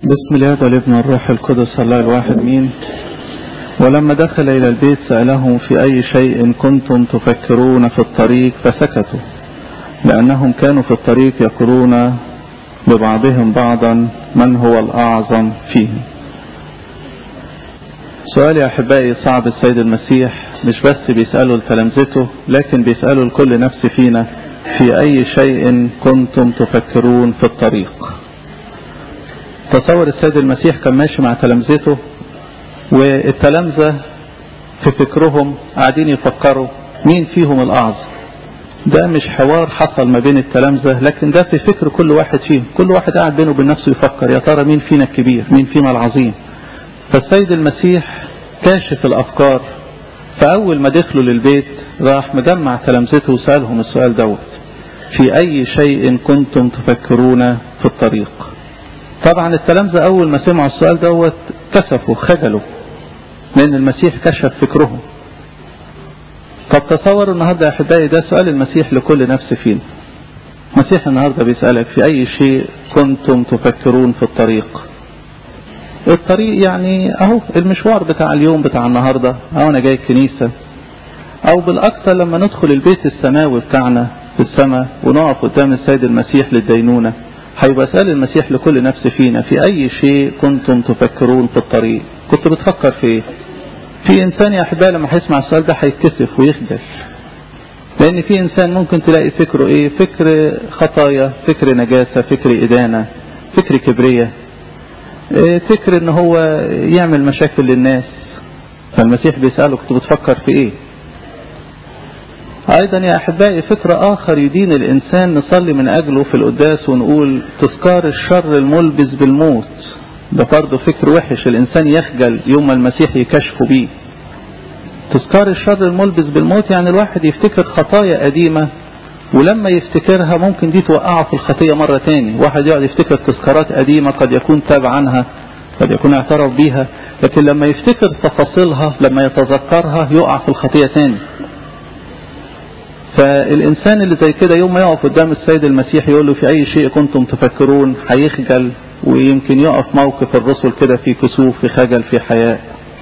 بسم الله والابن والروح القدس الله الواحد مين ولما دخل إلى البيت سألهم في أي شيء كنتم تفكرون في الطريق فسكتوا لأنهم كانوا في الطريق يقولون ببعضهم بعضا من هو الأعظم فيهم سؤال يا أحبائي صعب السيد المسيح مش بس بيسأله لتلامذته لكن بيسأله لكل نفس فينا في أي شيء كنتم تفكرون في الطريق تصور السيد المسيح كان ماشي مع تلامذته والتلامذة في فكرهم قاعدين يفكروا مين فيهم الأعظم ده مش حوار حصل ما بين التلامذة لكن ده في فكر كل واحد فيهم كل واحد قاعد بينه وبين نفسه يفكر يا ترى مين فينا الكبير مين فينا العظيم فالسيد المسيح كاشف الأفكار فأول ما دخلوا للبيت راح مجمع تلامذته وسألهم السؤال دوت في أي شيء كنتم تفكرون في الطريق طبعا التلامذة أول ما سمعوا السؤال دوت كسفوا خجلوا لأن المسيح كشف فكرهم طب تصوروا النهاردة يا أحبائي ده سؤال المسيح لكل نفس فينا المسيح النهاردة بيسألك في أي شيء كنتم تفكرون في الطريق الطريق يعني أهو المشوار بتاع اليوم بتاع النهاردة أهو أنا جاي الكنيسة أو بالأكثر لما ندخل البيت السماوي بتاعنا في السماء ونقف قدام السيد المسيح للدينونة هيبقى سأل المسيح لكل نفس فينا في أي شيء كنتم تفكرون في الطريق كنت بتفكر في إيه في إنسان يا أحبائي لما هيسمع السؤال ده هيتكسف ويخجل لأن في إنسان ممكن تلاقي فكره إيه فكر خطايا فكر نجاسة فكر إدانة فكر كبرية إيه فكر إن هو يعمل مشاكل للناس فالمسيح بيسأله كنت بتفكر في إيه أيضا يا أحبائي فكر آخر يدين الإنسان نصلي من أجله في القداس ونقول تذكار الشر الملبس بالموت ده برضه فكر وحش الإنسان يخجل يوم ما المسيح يكشفه بيه تذكار الشر الملبس بالموت يعني الواحد يفتكر خطايا قديمة ولما يفتكرها ممكن دي توقعه في الخطية مرة تاني واحد يقعد يفتكر تذكارات قديمة قد يكون تاب عنها قد يكون اعترف بيها لكن لما يفتكر تفاصيلها لما يتذكرها يقع في الخطية تاني فالإنسان اللي زي كده يوم ما يقف قدام السيد المسيح يقول له في أي شيء كنتم تفكرون هيخجل ويمكن يقف موقف الرسل كده في كسوف في خجل في حياء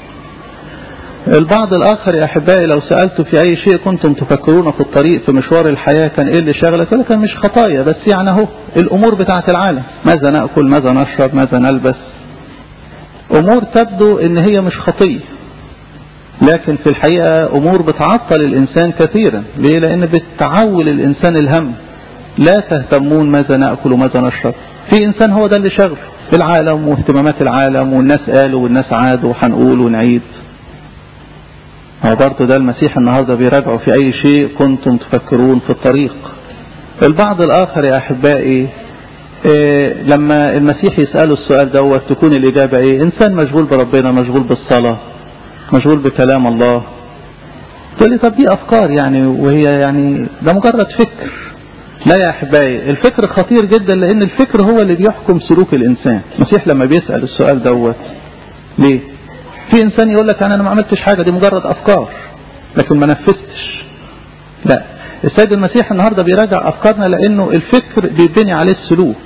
البعض الآخر يا أحبائي لو سألته في أي شيء كنتم تفكرون في الطريق في مشوار الحياة كان إيه اللي شغلك يقول كان مش خطايا بس يعني أهو الأمور بتاعة العالم ماذا نأكل ماذا نشرب ماذا نلبس أمور تبدو إن هي مش خطية لكن في الحقيقة أمور بتعطل الإنسان كثيرا ليه لأن بتعول الإنسان الهم لا تهتمون ماذا نأكل وماذا نشرب في إنسان هو ده اللي شغله العالم واهتمامات العالم والناس قالوا والناس عادوا وهنقول ونعيد هو برضه ده المسيح النهاردة بيراجعوا في أي شيء كنتم تفكرون في الطريق البعض الآخر يا أحبائي إيه لما المسيح يسأله السؤال دوت تكون الإجابة إيه إنسان مشغول بربنا مشغول بالصلاة مشغول بكلام الله تقول لي طب دي أفكار يعني وهي يعني ده مجرد فكر لا يا أحبائي الفكر خطير جدا لأن الفكر هو اللي بيحكم سلوك الإنسان المسيح لما بيسأل السؤال دوت ليه في إنسان يقول لك أنا ما عملتش حاجة دي مجرد أفكار لكن ما نفذتش لا السيد المسيح النهاردة بيراجع أفكارنا لأنه الفكر بيتبني عليه السلوك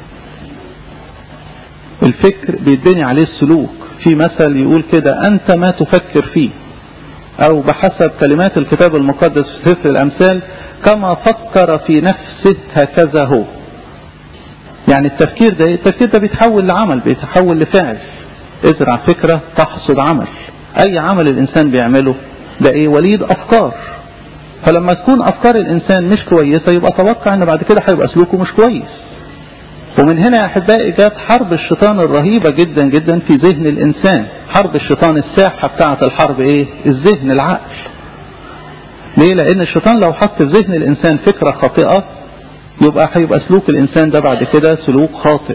الفكر بيتبني عليه السلوك في مثل يقول كده أنت ما تفكر فيه أو بحسب كلمات الكتاب المقدس في سفر الأمثال كما فكر في نفسه هكذا هو يعني التفكير ده التفكير ده بيتحول لعمل بيتحول لفعل ازرع فكرة تحصد عمل أي عمل الإنسان بيعمله ده إيه وليد أفكار فلما تكون أفكار الإنسان مش كويسة يبقى توقع أن بعد كده هيبقى سلوكه مش كويس ومن هنا يا أحبائي جت حرب الشيطان الرهيبة جدا جدا في ذهن الإنسان حرب الشيطان الساحة بتاعة الحرب إيه الذهن العقل ليه لأن الشيطان لو حط في ذهن الإنسان فكرة خاطئة يبقى هيبقى سلوك الإنسان ده بعد كده سلوك خاطئ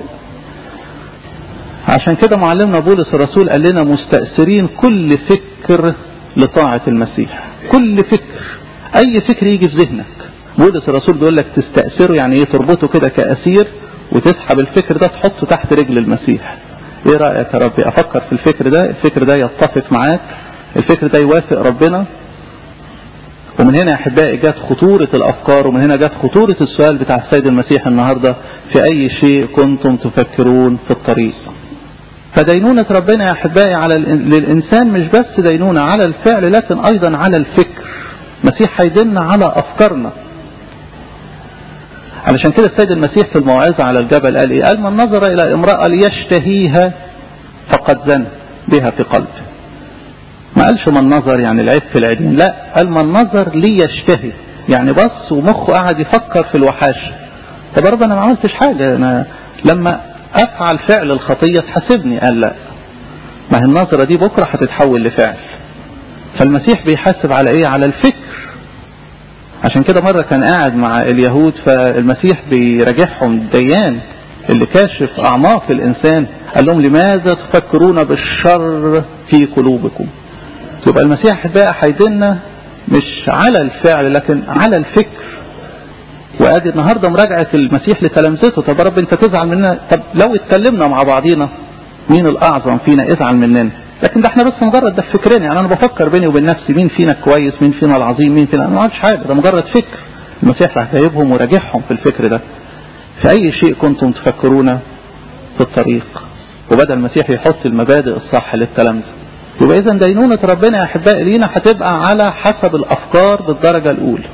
عشان كده معلمنا بولس الرسول قال لنا مستأثرين كل فكر لطاعة المسيح كل فكر أي فكر يجي في ذهنك بولس الرسول بيقول لك تستأثره يعني ايه تربطه كده كأسير وتسحب الفكر ده تحطه تحت رجل المسيح ايه رأيك يا ربي افكر في الفكر ده الفكر ده يتفق معاك الفكر ده يوافق ربنا ومن هنا يا احبائي جت خطورة الافكار ومن هنا جت خطورة السؤال بتاع السيد المسيح النهاردة في اي شيء كنتم تفكرون في الطريق فدينونة ربنا يا أحبائي على للإنسان مش بس دينونة على الفعل لكن أيضا على الفكر المسيح هيدلنا على أفكارنا علشان كده السيد المسيح في الموعظة على الجبل قال إيه قال من نظر إلى امرأة ليشتهيها فقد زن بها في قلبه ما قالش من نظر يعني العيب في العينين لا قال من نظر ليشتهي يعني بص ومخه قاعد يفكر في الوحاش طب رب انا ما عملتش حاجة انا لما افعل فعل الخطية تحاسبني قال لا ما هي النظرة دي بكرة هتتحول لفعل فالمسيح بيحاسب على ايه على الفكر عشان كده مرة كان قاعد مع اليهود فالمسيح بيراجعهم ديان اللي كاشف اعماق الانسان قال لهم لماذا تفكرون بالشر في قلوبكم يبقى المسيح بقى هيدلنا مش على الفعل لكن على الفكر وادي النهارده مراجعه المسيح لتلامذته طب يا رب انت تزعل مننا طب لو اتكلمنا مع بعضينا مين الاعظم فينا ازعل مننا لكن ده احنا بس مجرد ده فكرين يعني انا بفكر بيني وبين نفسي مين فينا كويس مين فينا العظيم مين فينا انا ما عملتش حاجه ده مجرد فكر المسيح راح جايبهم وراجعهم في الفكر ده في اي شيء كنتم تفكرون في الطريق وبدا المسيح يحط المبادئ الصح للتلامذه يبقى اذا دينونة ربنا يا احبائي لينا هتبقى على حسب الافكار بالدرجة الاولى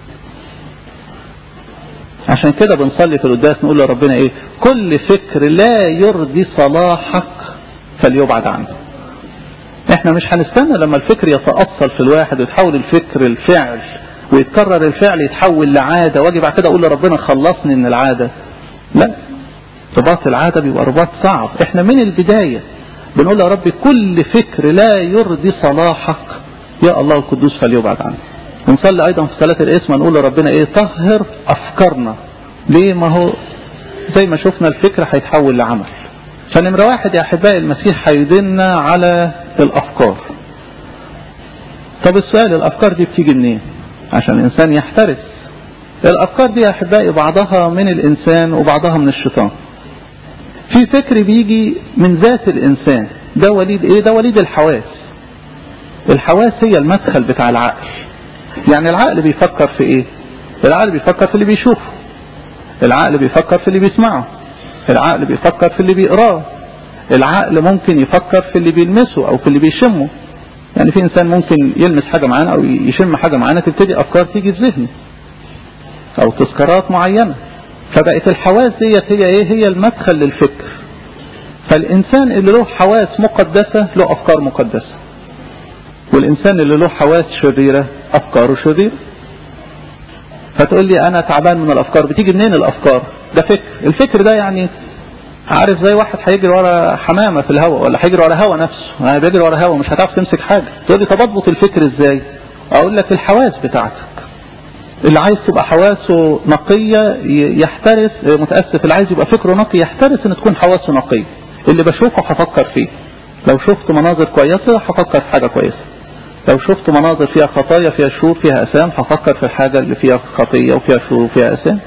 عشان كده بنصلي في القداس نقول لربنا ايه كل فكر لا يرضي صلاحك فليبعد عنه احنا مش هنستنى لما الفكر يتأصل في الواحد ويتحول الفكر الفعل ويتكرر الفعل يتحول لعادة واجي بعد كده اقول لربنا خلصني من العادة لا رباط العادة بيبقى رباط صعب احنا من البداية بنقول يا رب كل فكر لا يرضي صلاحك يا الله القدوس فليبعد عنه ونصلي ايضا في صلاة الاسم نقول لربنا ايه طهر افكارنا ليه ما هو زي ما شفنا الفكر هيتحول لعمل فنمرة واحد يا احبائي المسيح هيدلنا على الافكار طب السؤال الافكار دي بتيجي منين عشان الانسان يحترس الافكار دي يا احبائي بعضها من الانسان وبعضها من الشيطان في فكر بيجي من ذات الإنسان ده وليد إيه ده وليد الحواس الحواس هي المدخل بتاع العقل يعني العقل بيفكر في إيه العقل بيفكر في اللي بيشوفه العقل بيفكر في اللي بيسمعه العقل بيفكر في اللي بيقراه العقل ممكن يفكر في اللي بيلمسه أو في اللي بيشمه يعني في إنسان ممكن يلمس حاجة معانا أو يشم حاجة معانا تبتدي أفكار تيجي في ذهنه أو تذكارات معينة فبقت الحواس ديت هي ايه هي المدخل للفكر فالانسان اللي له حواس مقدسة له افكار مقدسة والانسان اللي له حواس شريرة افكاره شريرة فتقول لي انا تعبان من الافكار بتيجي منين الافكار ده فكر الفكر ده يعني عارف زي واحد هيجري ورا حمامة في الهواء ولا هيجري ورا هوا نفسه يعني بيجري ورا هوا مش هتعرف تمسك حاجة تقول لي طب اضبط الفكر ازاي اقول لك الحواس بتاعتك اللي عايز تبقى حواسه نقية يحترس متأسف اللي عايز يبقى فكره نقي يحترس ان تكون حواسه نقية اللي بشوفه هفكر فيه لو شفت مناظر كويسة هفكر في حاجة كويسة لو شفت مناظر فيها خطايا فيها شرور فيها أسام هفكر في الحاجة اللي فيها خطية وفيها شرور وفيها أسام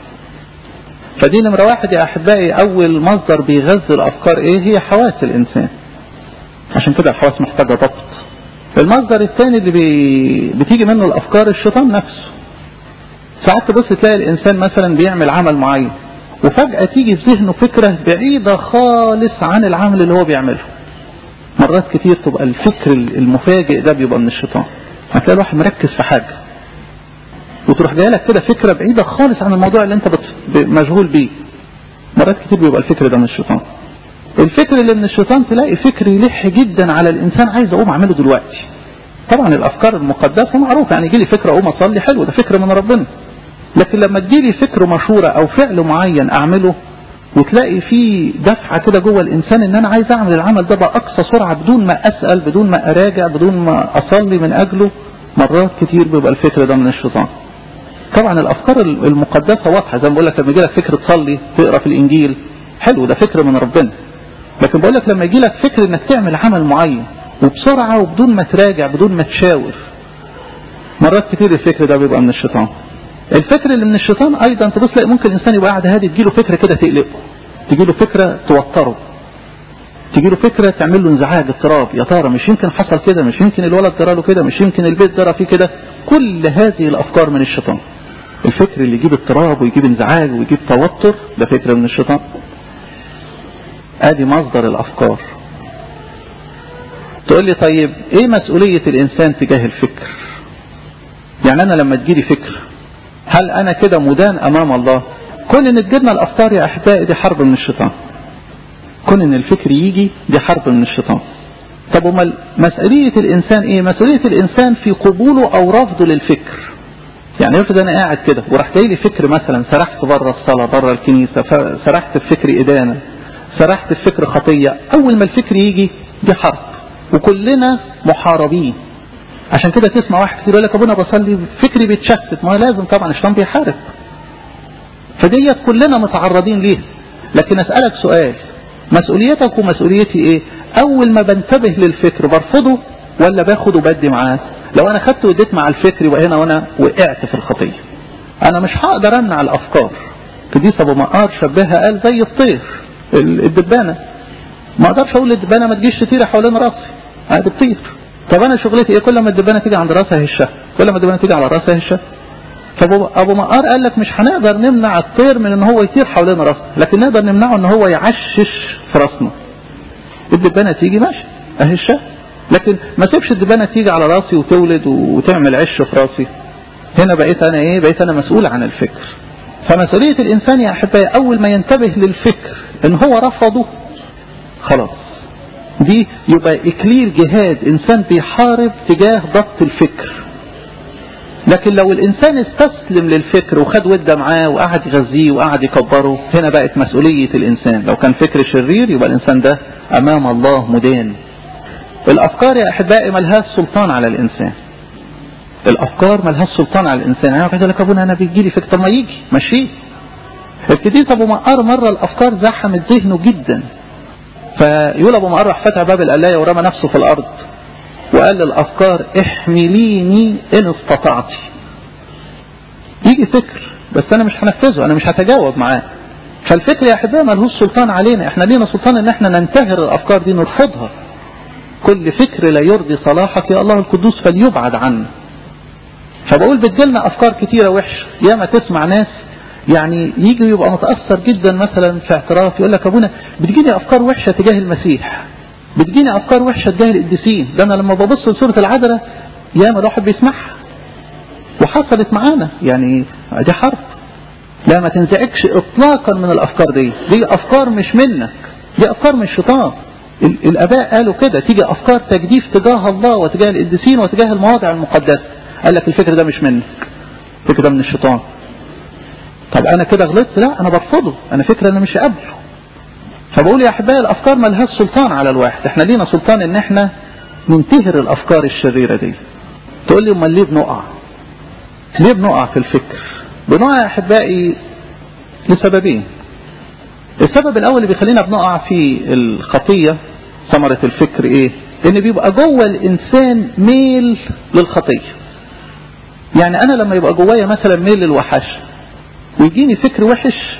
فدي نمرة واحد يا أحبائي أول مصدر بيغذي الأفكار إيه هي حواس الإنسان عشان كده الحواس محتاجة ضبط المصدر الثاني اللي بي... بتيجي منه الأفكار الشيطان نفسه ساعات تبص تلاقي الإنسان مثلا بيعمل عمل معين وفجأة تيجي في ذهنه فكرة بعيدة خالص عن العمل اللي هو بيعمله مرات كتير تبقى الفكر المفاجئ ده بيبقى من الشيطان هتلاقي الواحد مركز في حاجة وتروح جاي لك كده فكرة بعيدة خالص عن الموضوع اللي انت مشغول بيه مرات كتير بيبقى الفكر ده من الشيطان الفكر اللي من الشيطان تلاقي فكر يلح جدا على الانسان عايز اقوم اعمله دلوقتي طبعا الافكار المقدسة معروفة يعني يجي لي فكرة اقوم اصلي حلو ده فكر من ربنا لكن لما تجيلي فكر مشورة او فعل معين اعمله وتلاقي في دفعة كده جوه الانسان ان انا عايز اعمل العمل ده باقصى سرعة بدون ما اسأل بدون ما اراجع بدون ما اصلي من اجله مرات كتير بيبقى الفكر ده من الشيطان طبعا الافكار المقدسة واضحة زي ما بقول لك لما يجي لك فكر تصلي تقرا في الانجيل حلو ده فكر من ربنا لكن بقول لك لما يجي لك فكر انك تعمل عمل معين وبسرعة وبدون ما تراجع بدون ما تشاور مرات كتير الفكر ده بيبقى من الشيطان الفكر اللي من الشيطان ايضا تبص تلاقي ممكن الانسان يبقى قاعد هادي تجيله فكره كده تقلقه تجيله فكره توتره تجيله فكره تعمل له انزعاج اضطراب يا ترى مش يمكن حصل كده مش يمكن الولد جرى له كده مش يمكن البيت جرى فيه كده كل هذه الافكار من الشيطان الفكر اللي يجيب اضطراب ويجيب انزعاج ويجيب توتر ده فكر من الشيطان ادي مصدر الافكار تقول لي طيب ايه مسؤولية الانسان تجاه الفكر يعني انا لما تجيلي فكر هل انا كده مدان امام الله كون ان تجيلنا الافكار يا احبائي دي حرب من الشيطان كون ان الفكر يجي دي حرب من الشيطان طب امال مسؤولية الانسان ايه مسؤولية الانسان في قبوله او رفضه للفكر يعني افرض انا قاعد كده وراح جاي لي فكر مثلا سرحت بره الصلاة بره الكنيسة سرحت في فكر ادانة سرحت في فكر خطية اول ما الفكر يجي دي حرب وكلنا محاربين عشان كده تسمع واحد كتير يقول لك ابونا بصلي فكري بيتشتت ما لازم طبعا الشيطان بيحارب فديت كلنا متعرضين ليها لكن اسالك سؤال مسؤوليتك ومسؤوليتي ايه اول ما بنتبه للفكر برفضه ولا باخد وبدي معاه لو انا خدت واديت مع الفكر يبقى هنا وانا وقعت في الخطيه انا مش هقدر امنع الافكار قديس ابو مقار شبهها قال زي الطير الدبانه ما اقدرش اقول للدبانه ما تجيش تطير حوالين راسي انا بتطير طب انا شغلتي ايه كل ما الدبانه تيجي عند راسها هشها كل ما الدبانه تيجي على راسها هشها فابو مقار قال لك مش هنقدر نمنع الطير من ان هو يطير حوالين راسنا لكن نقدر نمنعه ان هو يعشش في راسنا الدبانه تيجي ماشي اهشها لكن ما سيبش الدبانه تيجي على راسي وتولد وتعمل عش في راسي هنا بقيت انا ايه بقيت انا مسؤول عن الفكر فمسؤوليه الانسان يا احبائي اول ما ينتبه للفكر ان هو رفضه خلاص دي يبقى اكليل جهاد انسان بيحارب تجاه ضبط الفكر لكن لو الانسان استسلم للفكر وخد وده معاه وقعد يغذيه وقعد يكبره هنا بقت مسؤولية الانسان لو كان فكر شرير يبقى الانسان ده امام الله مدان الافكار يا احبائي ملهاش سلطان على الانسان الافكار ملهاش سلطان على الانسان يعني واحد يقول لك ابونا انا بيجي لي فكره ما يجي ماشي ابتديت ابو مقار مره الافكار زحمت ذهنه جدا فيقول ابو مقار راح فتح باب القلايه ورمى نفسه في الارض وقال للافكار احمليني ان استطعتي يجي فكر بس انا مش هنفذه انا مش هتجاوب معاه فالفكر يا احبائي ملهوش سلطان علينا احنا لينا سلطان ان احنا ننتهر الافكار دي نرفضها كل فكر لا يرضي صلاحك يا الله القدوس فليبعد عنه فبقول بتجيلنا افكار كتيره وحشه ياما تسمع ناس يعني يجي يبقى متاثر جدا مثلا في اعتراف يقول لك ابونا بتجيني افكار وحشه تجاه المسيح بتجيني افكار وحشه تجاه القديسين ده انا لما ببص لسوره العذراء ياما الواحد بيسمعها وحصلت معانا يعني دي حرب لا ما تنزعجش اطلاقا من الافكار دي دي افكار مش منك دي افكار من الشيطان الاباء قالوا كده تيجي افكار تجديف تجاه الله وتجاه القديسين وتجاه المواضع المقدسه قال لك الفكر ده مش منك الفكر ده من الشيطان طب انا كده غلطت لا انا برفضه انا فكر انا مش قابله فبقول يا احبائي الافكار ملهاش سلطان على الواحد احنا لينا سلطان ان احنا ننتهر الافكار الشريره دي تقول لي امال ليه بنقع ليه بنقع في الفكر بنقع يا احبائي لسببين السبب الاول اللي بيخلينا بنقع في الخطيه ثمره الفكر ايه ان بيبقى جوه الانسان ميل للخطيه يعني انا لما يبقى جوايا مثلا ميل للوحش ويجيني فكر وحش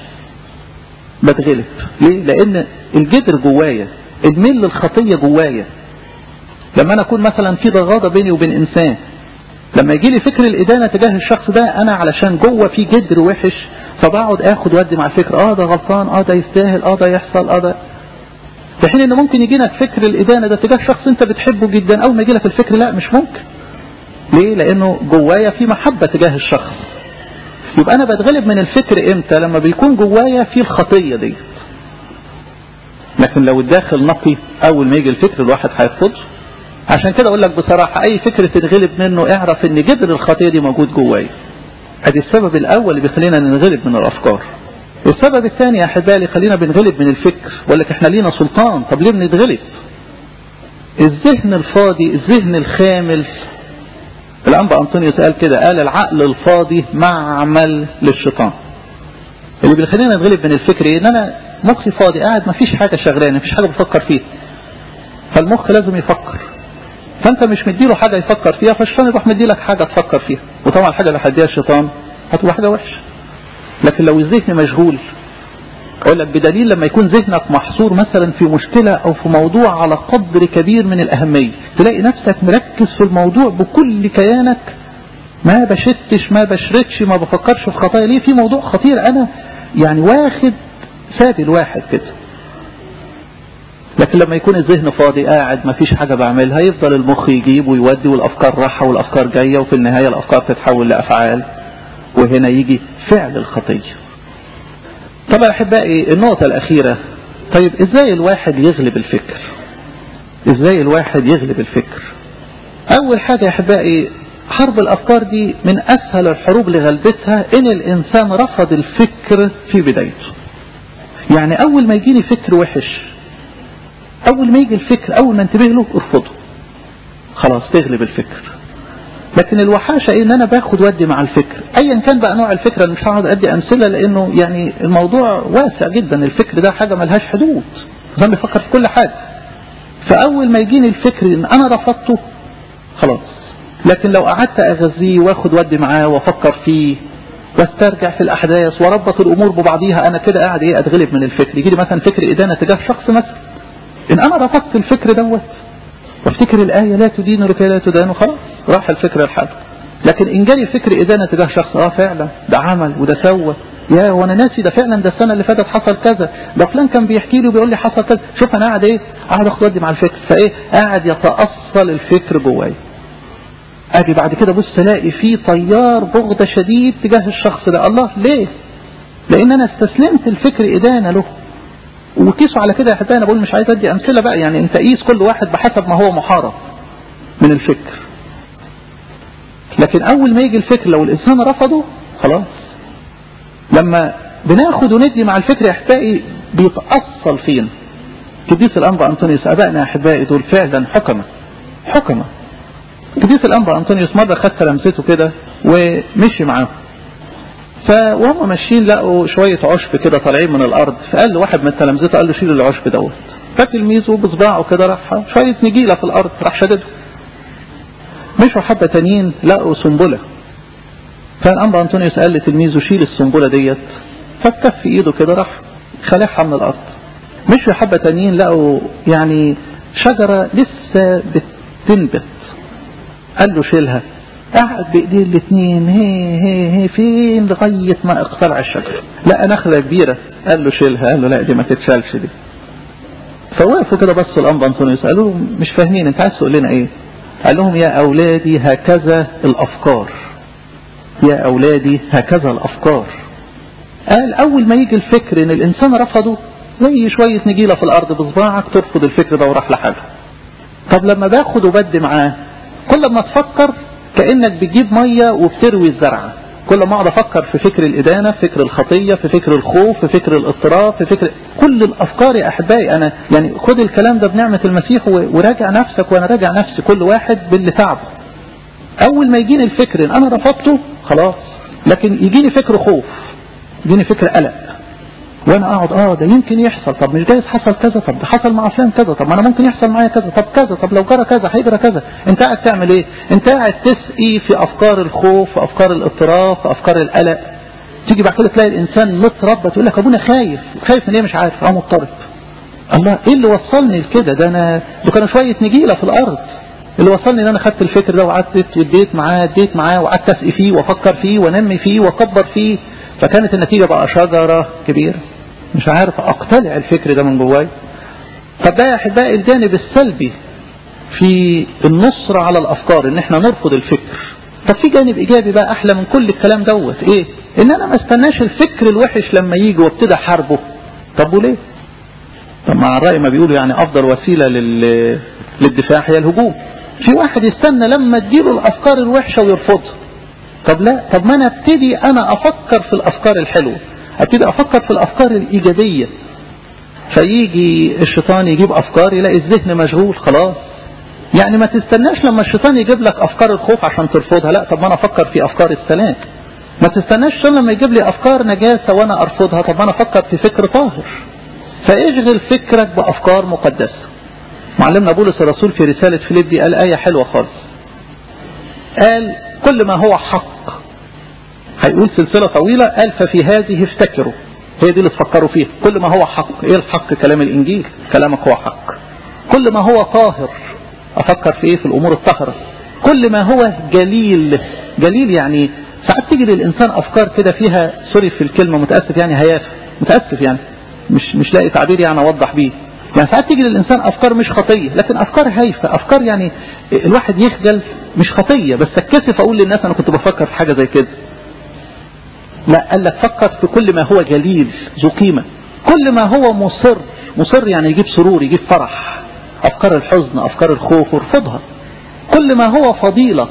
بتغلب ليه لان الجدر جوايا الميل للخطيه جوايا لما انا اكون مثلا في ضغاضه بيني وبين انسان لما يجي لي فكر الادانه تجاه الشخص ده انا علشان جوه في جدر وحش فبقعد اخد ودي مع الفكر اه ده غلطان اه ده يستاهل اه ده يحصل اه ده في حين ان ممكن يجي لك فكر الادانه ده تجاه شخص انت بتحبه جدا اول ما يجي لك الفكر لا مش ممكن ليه لانه جوايا في محبه تجاه الشخص يبقى انا بتغلب من الفكر امتى لما بيكون جوايا في الخطيه دي لكن لو الداخل نقي اول ما يجي الفكر الواحد هيرفضه عشان كده اقول لك بصراحه اي فكر تتغلب منه اعرف ان جذر الخطيه دي موجود جوايا ادي السبب الاول اللي بيخلينا ننغلب من الافكار السبب الثاني يا احبائي خلينا بنغلب من الفكر ولا لك احنا لينا سلطان طب ليه بنتغلب الذهن الفاضي الذهن الخامل الانبا انطونيوس قال كده قال العقل الفاضي معمل للشيطان اللي بيخلينا نتغلب من الفكر ايه ان انا مخي فاضي قاعد ما فيش حاجه شغلانه ما فيش حاجه بفكر فيها فالمخ لازم يفكر فانت مش مديله حاجه يفكر فيها فالشيطان يروح مديلك حاجه تفكر فيها وطبعا الحاجه اللي هيديها الشيطان هتبقى حاجه وحشه لكن لو الذهن مشغول اقول لك بدليل لما يكون ذهنك محصور مثلا في مشكله او في موضوع على قدر كبير من الاهميه تلاقي نفسك مركز في الموضوع بكل كيانك ما بشتش ما بشردش ما بفكرش في خطايا ليه في موضوع خطير انا يعني واخد سابي الواحد كده لكن لما يكون الذهن فاضي قاعد ما فيش حاجة بعملها يفضل المخ يجيب ويودي والأفكار راحة والأفكار جاية وفي النهاية الأفكار تتحول لأفعال وهنا يجي فعل الخطية طبعا أحبائي النقطة الأخيرة طيب إزاي الواحد يغلب الفكر إزاي الواحد يغلب الفكر أول حاجة يا أحبائي حرب الأفكار دي من أسهل الحروب لغلبتها إن الإنسان رفض الفكر في بدايته يعني أول ما يجيني فكر وحش أول ما يجي الفكر أول ما انتبه له ارفضه خلاص تغلب الفكر لكن الوحاشة إيه ان انا باخد ودي مع الفكر ايا كان بقى نوع الفكرة مش هقعد ادي امثلة لانه يعني الموضوع واسع جدا الفكر ده حاجة ملهاش حدود الانسان بيفكر في كل حاجة فاول ما يجيني الفكر ان انا رفضته خلاص لكن لو قعدت اغذيه واخد ودي معاه وافكر فيه واسترجع في الاحداث وربط الامور ببعضيها انا كده قاعد ايه اتغلب من الفكر يجي لي مثلا فكر ادانه تجاه شخص مثلا ان انا رفضت الفكر دوت وافتكر الايه لا تدين لكي لا تدان خلاص راح الفكر الحال لكن ان جالي فكر ادانه تجاه شخص اه فعلا ده عمل وده سوى يا وانا ناسي ده فعلا ده السنه اللي فاتت حصل كذا ده فلان كان بيحكي لي وبيقول لي حصل كذا شوف انا قاعد ايه قاعد اخد ودي مع الفكر فايه قاعد يتاصل الفكر جواي اجي بعد كده بص الاقي في طيار بغضة شديد تجاه الشخص ده الله ليه لان انا استسلمت الفكر ادانة له وقيسوا على كده يا حتى انا بقول مش عايز ادي امثله بقى يعني انت قيس كل واحد بحسب ما هو محارب من الفكر لكن اول ما يجي الفكر لو الانسان رفضه خلاص لما بناخد وندي مع الفكر يا احبائي بيتاصل فينا قديس الانبا انطونيوس ابائنا يا احبائي دول فعلا حكمه حكمه قديس الانبا انطونيوس مره خد تلامذته كده ومشي معاهم فوهم ماشيين لقوا شويه عشب كده طالعين من الارض فقال له واحد من تلامذته قال له شيل العشب دوت فتلميذه بصباعه كده راح شويه نجيله في الارض راح شدده مشوا حبه تانيين لقوا سنبله فالانبا انطونيوس قال لتلميذه شيل السنبله ديت فكف ايده كده راح خلعها من الارض مشوا حبه تانيين لقوا يعني شجره لسه بتنبت قال له شيلها قعد بايديه الاثنين هي هي هي فين لغايه ما اقتلع الشجره لقى نخله كبيره قال له شيلها قال له لا دي ما تتشالش دي فوقفوا كده بصوا الانبا انطونيوس قالوا له مش فاهمين انت عايز تقول لنا ايه قال لهم يا اولادي هكذا الافكار يا اولادي هكذا الافكار قال اول ما يجي الفكر ان الانسان رفضه زي شويه نجيله في الارض بصباعك ترفض الفكر ده وراح لحاله طب لما باخد وبدي معاه كل ما تفكر كأنك بتجيب مية وبتروي الزرعة كل ما اقعد افكر في فكر الادانة في فكر الخطية في فكر الخوف في فكر الاضطراب في فكر كل الافكار يا احبائي انا يعني خد الكلام ده بنعمة المسيح وراجع نفسك وانا راجع نفسي كل واحد باللي تعبه اول ما يجيني الفكر ان انا رفضته خلاص لكن يجيني فكر خوف يجيني فكر قلق وانا اقعد اه ده يمكن يحصل طب مش جايز حصل كذا طب ده حصل مع فلان كذا طب ما انا ممكن يحصل معايا كذا طب كذا طب لو جرى كذا هيجرى كذا انت قاعد تعمل ايه انت قاعد تسقي في افكار الخوف في افكار الاضطراب في افكار القلق تيجي بعد كده تلاقي الانسان متربى تقول لك ابونا خايف خايف من ايه مش عارف اه مضطرب الله ايه اللي وصلني لكده ده انا ده كانوا شويه نجيله في الارض اللي وصلني ان انا خدت الفكر ده وقعدت اديت معاه اديت معاه وقعدت اسقي فيه وافكر فيه وانمي فيه واكبر فيه فكانت النتيجه بقى شجره كبيره مش عارف اقتلع الفكر ده من جواي طب ده يا احبائي الجانب السلبي في النصر على الافكار ان احنا نرفض الفكر طب في جانب ايجابي بقى احلى من كل الكلام دوت ايه ان انا ما استناش الفكر الوحش لما يجي وابتدي احاربه طب وليه طب مع الرأي ما بيقولوا يعني افضل وسيلة لل... للدفاع هي الهجوم في واحد يستنى لما تجيله الافكار الوحشة ويرفضها طب لا طب ما انا ابتدي انا افكر في الافكار الحلوه ابتدي افكر في الافكار الايجابيه فيجي الشيطان يجيب افكار يلاقي الذهن مشغول خلاص يعني ما تستناش لما الشيطان يجيب لك افكار الخوف عشان ترفضها لا طب ما انا افكر في افكار السلام ما تستناش لما يجيب لي افكار نجاسه وانا ارفضها طب ما انا افكر في فكر طاهر فاشغل فكرك بافكار مقدسه معلمنا بولس الرسول في رساله فيليبي قال ايه حلوه خالص قال كل ما هو حق هيقول سلسلة طويلة قال ففي هذه افتكروا هي دي اللي تفكروا فيها كل ما هو حق ايه الحق كلام الانجيل كلامك هو حق كل ما هو طاهر افكر في ايه في الامور الطاهرة كل ما هو جليل جليل يعني ساعات تيجي للانسان افكار كده فيها سوري في الكلمة متأسف يعني هيافة متأسف يعني مش مش لاقي تعبير يعني اوضح بيه يعني ساعات تيجي للإنسان أفكار مش خطية لكن أفكار هايفة أفكار يعني الواحد يخجل مش خطية بس اتكسف أقول للناس أنا كنت بفكر في حاجة زي كده لا قال لك فكر في كل ما هو جليل ذو قيمة كل ما هو مصر مصر يعني يجيب سرور يجيب فرح أفكار الحزن أفكار الخوف ارفضها كل ما هو فضيلة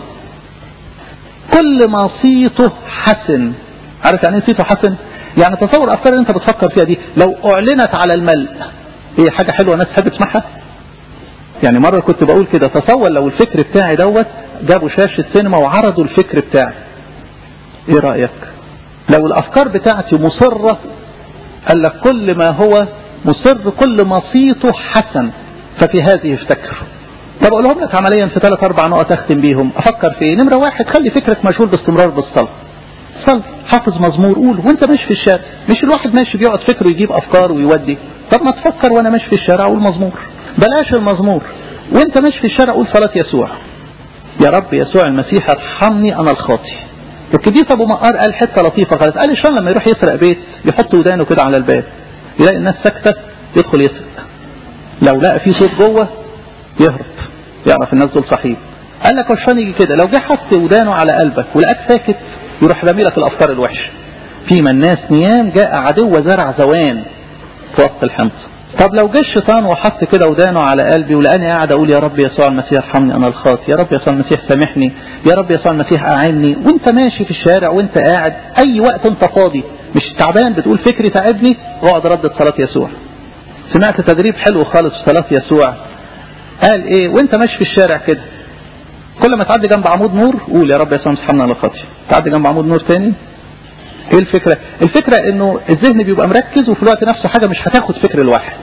كل ما صيته حسن عارف يعني ايه صيته حسن يعني تصور الأفكار اللي انت بتفكر فيها دي لو أعلنت على الملء هي حاجة حلوة الناس تحب تسمعها يعني مرة كنت بقول كده تصور لو الفكر بتاعي دوت جابوا شاشة سينما وعرضوا الفكر بتاعي ايه رأيك لو الافكار بتاعتي مصرة قال لك كل ما هو مصر كل ما صيته حسن ففي هذه افتكر طب اقولهم لك عمليا في ثلاث اربع نقط اختم بيهم افكر في ايه نمرة واحد خلي فكرك مشغول باستمرار بالصلاة صل حافظ مزمور قول وانت ماشي في الشارع مش الواحد ماشي بيقعد فكره يجيب افكار ويودي طب ما تفكر وانا ماشي في الشارع اقول مزمور بلاش المزمور وانت ماشي في الشارع قول صلاة يسوع يا رب يسوع المسيح ارحمني انا الخاطي القديس ابو مقار قال حته لطيفه خالص قال الشيطان لما يروح يسرق بيت يحط ودانه كده على الباب يلاقي الناس ساكته يدخل يسرق لو لقى في صوت جوه يهرب يعرف الناس دول صحيح قال لك الشيطان يجي كده لو جه حط ودانه على قلبك ولقاك ساكت يروح رامي لك الافكار الوحشه فيما الناس نيام جاء عدو زرع زوان في وقت الحمص طب لو جه الشيطان وحط كده ودانه على قلبي ولقاني قاعد اقول يا رب يسوع المسيح ارحمني انا الخاطي يا رب يسوع المسيح سامحني يا رب يسوع المسيح اعني وانت ماشي في الشارع وانت قاعد اي وقت انت فاضي مش تعبان بتقول فكري تعبني اقعد ردد صلاه يسوع سمعت تدريب حلو خالص في صلاه يسوع قال ايه وانت ماشي في الشارع كده كل ما تعدي جنب عمود نور قول يا رب يسوع مسحنا انا الخاطي تعدي جنب عمود نور تاني ايه الفكرة الفكرة انه الذهن بيبقى مركز وفي الوقت نفسه حاجة مش هتاخد فكر الواحد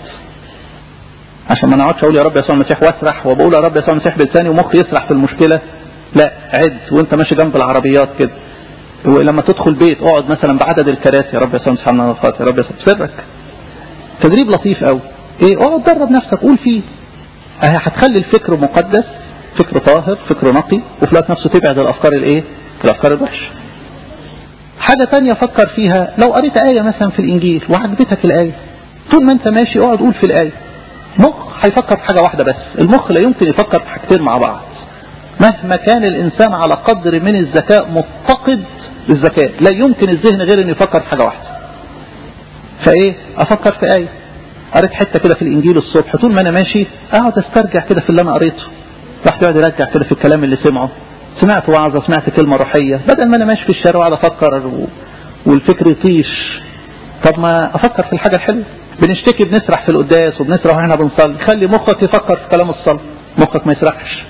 عشان ما نقعدش اقول يا رب يسوع المسيح واسرح وبقول يا رب يسوع المسيح بلساني ومخي يسرح في المشكلة لا عد وانت ماشي جنب العربيات كده ولما تدخل بيت اقعد مثلا بعدد الكراسي يا رب يسوع المسيح انا الخاطي يا رب يسوع بسرك تدريب لطيف قوي ايه اقعد درب نفسك قول فيه اهي هتخلي الفكر مقدس فكر طاهر فكر نقي وفي الوقت نفسه تبعد الافكار الايه الافكار الوحشه حاجة تانية فكر فيها لو قريت آية مثلا في الإنجيل وعجبتك الآية طول ما أنت ماشي اقعد قول في الآية مخ هيفكر في حاجة واحدة بس المخ لا يمكن يفكر في حاجتين مع بعض مهما كان الإنسان على قدر من الذكاء مفتقد للذكاء لا يمكن الذهن غير أن يفكر في حاجة واحدة فإيه أفكر في آية قريت حتة كده في الإنجيل الصبح طول ما أنا ماشي أقعد أسترجع كده في اللي أنا قريته راح يقعد يرجع كده في الكلام اللي سمعه سمعت وعظة سمعت كلمة روحية بدل ما أنا ماشي في الشارع وقاعد أفكر و... والفكر يطيش طب ما أفكر في الحاجة الحلوة بنشتكي بنسرح في القداس وبنسرح واحنا بنصلي خلي مخك يفكر في كلام الصلاة مخك ما يسرحش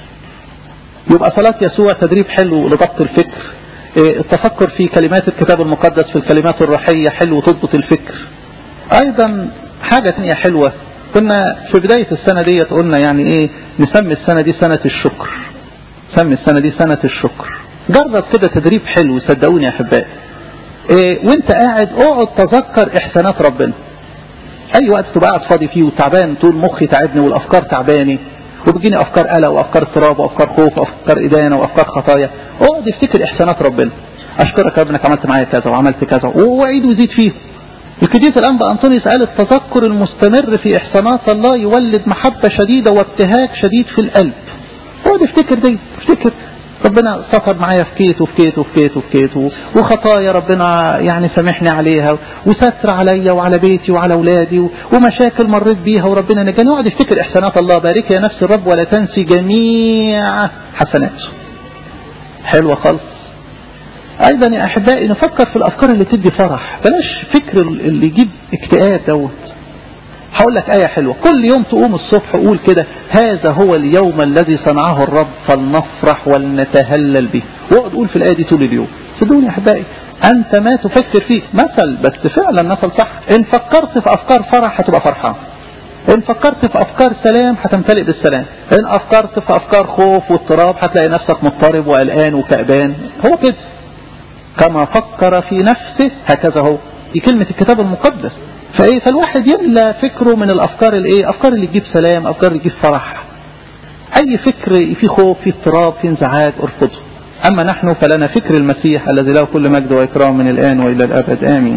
يبقى صلاة يسوع تدريب حلو لضبط الفكر التفكر في كلمات الكتاب المقدس في الكلمات الروحية حلو تضبط الفكر أيضا حاجة تانية حلوة كنا في بداية السنة دي قلنا يعني ايه نسمي السنة دي سنة الشكر سمي السنة دي سنة الشكر جرب كده تدريب حلو صدقوني يا احبائي إيه وانت قاعد اقعد تذكر احسانات ربنا اي وقت تبقى قاعد فاضي فيه وتعبان تقول مخي تعبني والافكار تعباني وبتجيني افكار قلق وافكار اضطراب وافكار خوف وافكار ادانه وافكار خطايا اقعد افتكر احسانات ربنا اشكرك يا ابنك عملت معايا كذا وعملت كذا وعيد وزيد فيه القديس الانبا انطونيوس قال التذكر المستمر في احسانات الله يولد محبه شديده وابتهاج شديد في القلب اقعد افتكر دي افتكر ربنا سطر معايا في كيت وفي كيت وفي كيت وفي كيت وخطايا ربنا يعني سامحني عليها وستر عليا وعلى بيتي وعلى اولادي ومشاكل مريت بيها وربنا نجاني اقعد افتكر احسانات الله بارك يا نفس الرب ولا تنسي جميع حسناته حلوه خالص ايضا يا احبائي نفكر في الافكار اللي تدي فرح بلاش فكر اللي يجيب اكتئاب دوت هقول لك آية حلوة كل يوم تقوم الصبح قول كده هذا هو اليوم الذي صنعه الرب فلنفرح ولنتهلل به واقعد قول في الآية دي طول اليوم صدقوني يا أحبائي أنت ما تفكر فيه مثل بس فعلا مثل صح إن فكرت في أفكار فرح هتبقى فرحان إن فكرت في أفكار سلام هتمتلئ بالسلام إن أفكرت في أفكار خوف واضطراب هتلاقي نفسك مضطرب وقلقان وكأبان هو كده كما فكر في نفسه هكذا هو دي كلمة الكتاب المقدس فايه فالواحد يملى فكره من الافكار الايه افكار اللي تجيب سلام افكار اللي تجيب فرح اي فكر فيه خوف فيه اضطراب فيه انزعاج ارفضه اما نحن فلنا فكر المسيح الذي له كل مجد واكرام من الان والى الابد امين